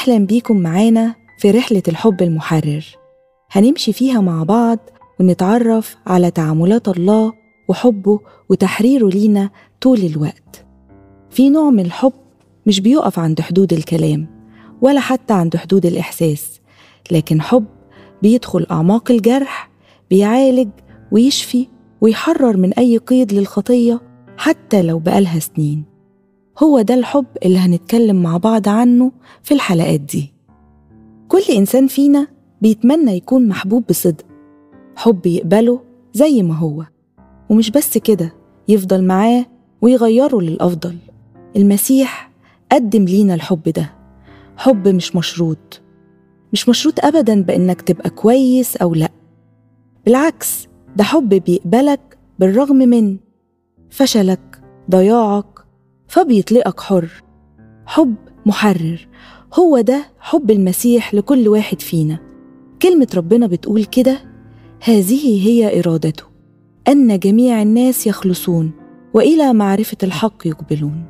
أهلا بيكم معانا في رحلة الحب المحرر هنمشي فيها مع بعض ونتعرف على تعاملات الله وحبه وتحريره لينا طول الوقت في نوع من الحب مش بيقف عند حدود الكلام ولا حتى عند حدود الإحساس لكن حب بيدخل أعماق الجرح بيعالج ويشفي ويحرر من أي قيد للخطية حتى لو بقالها سنين هو ده الحب اللي هنتكلم مع بعض عنه في الحلقات دي كل إنسان فينا بيتمنى يكون محبوب بصدق حب يقبله زي ما هو ومش بس كده يفضل معاه ويغيره للأفضل المسيح قدم لينا الحب ده حب مش مشروط مش مشروط أبدا بإنك تبقى كويس أو لأ بالعكس ده حب بيقبلك بالرغم من فشلك ضياعك فبيطلقك حر حب محرر هو ده حب المسيح لكل واحد فينا كلمة ربنا بتقول كده هذه هي إرادته أن جميع الناس يخلصون وإلى معرفة الحق يقبلون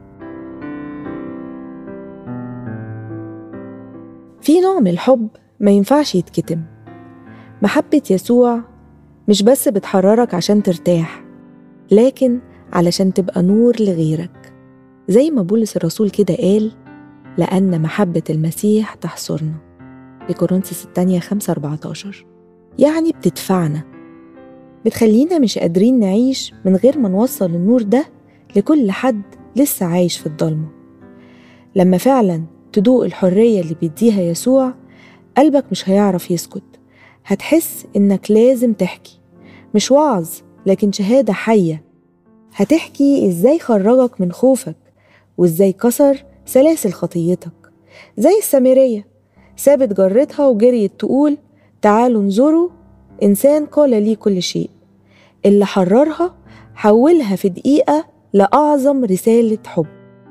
في نوع من الحب ما ينفعش يتكتم محبة يسوع مش بس بتحررك عشان ترتاح لكن علشان تبقى نور لغيرك زي ما بولس الرسول كده قال لأن محبة المسيح تحصرنا في كورنثوس الثانية 5 14 يعني بتدفعنا بتخلينا مش قادرين نعيش من غير ما نوصل النور ده لكل حد لسه عايش في الضلمة لما فعلا تدوق الحرية اللي بيديها يسوع قلبك مش هيعرف يسكت هتحس إنك لازم تحكي مش وعظ لكن شهادة حية هتحكي إزاي خرجك من خوفك وإزاي كسر سلاسل خطيتك زي السامرية سابت جرتها وجريت تقول تعالوا انظروا إنسان قال لي كل شيء اللي حررها حولها في دقيقة لأعظم رسالة حب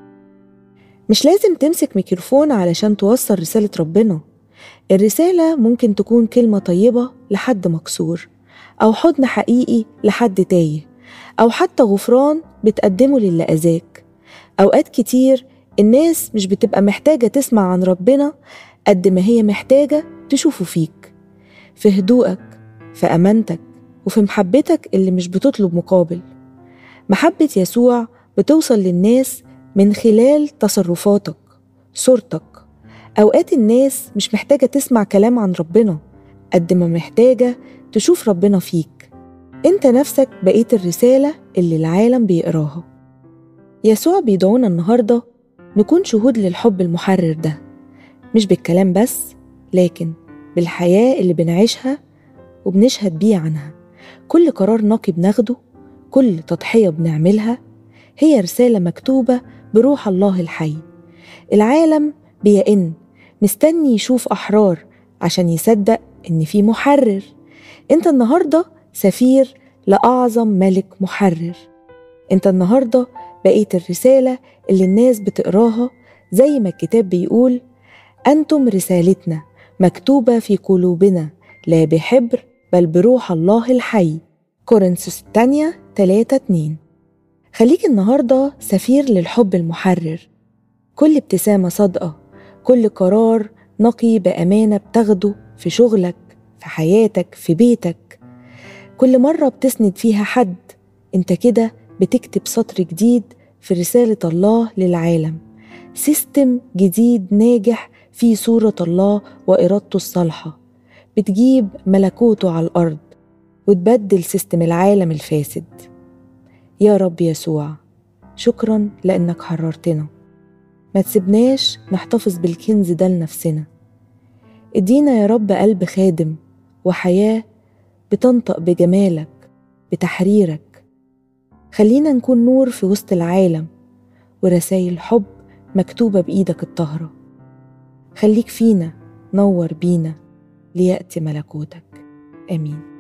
مش لازم تمسك ميكروفون علشان توصل رسالة ربنا الرسالة ممكن تكون كلمة طيبة لحد مكسور أو حضن حقيقي لحد تايه أو حتى غفران بتقدمه للي أذاك أوقات كتير الناس مش بتبقى محتاجة تسمع عن ربنا قد ما هي محتاجة تشوفه فيك في هدوءك في أمانتك وفي محبتك اللي مش بتطلب مقابل محبة يسوع بتوصل للناس من خلال تصرفاتك صورتك أوقات الناس مش محتاجة تسمع كلام عن ربنا قد ما محتاجة تشوف ربنا فيك انت نفسك بقيت الرسالة اللي العالم بيقراها يسوع بيدعونا النهاردة نكون شهود للحب المحرر ده مش بالكلام بس لكن بالحياة اللي بنعيشها وبنشهد بيه عنها كل قرار نقي بناخده كل تضحية بنعملها هي رسالة مكتوبة بروح الله الحي العالم بيئن مستني يشوف أحرار عشان يصدق إن في محرر أنت النهاردة سفير لأعظم ملك محرر أنت النهاردة بقيت الرسالة اللي الناس بتقراها زي ما الكتاب بيقول أنتم رسالتنا مكتوبة في قلوبنا لا بحبر بل بروح الله الحي كورنثوس الثانية 3 2 خليك النهاردة سفير للحب المحرر كل ابتسامة صادقة كل قرار نقي بأمانة بتاخده في شغلك في حياتك في بيتك كل مرة بتسند فيها حد انت كده بتكتب سطر جديد في رسالة الله للعالم سيستم جديد ناجح في صورة الله وإرادته الصالحة بتجيب ملكوته على الأرض وتبدل سيستم العالم الفاسد يا رب يسوع شكرا لأنك حررتنا ما تسيبناش نحتفظ بالكنز ده لنفسنا ادينا يا رب قلب خادم وحياة بتنطق بجمالك بتحريرك خلينا نكون نور في وسط العالم ورسايل حب مكتوبة بإيدك الطاهرة خليك فينا نور بينا ليأتي ملكوتك آمين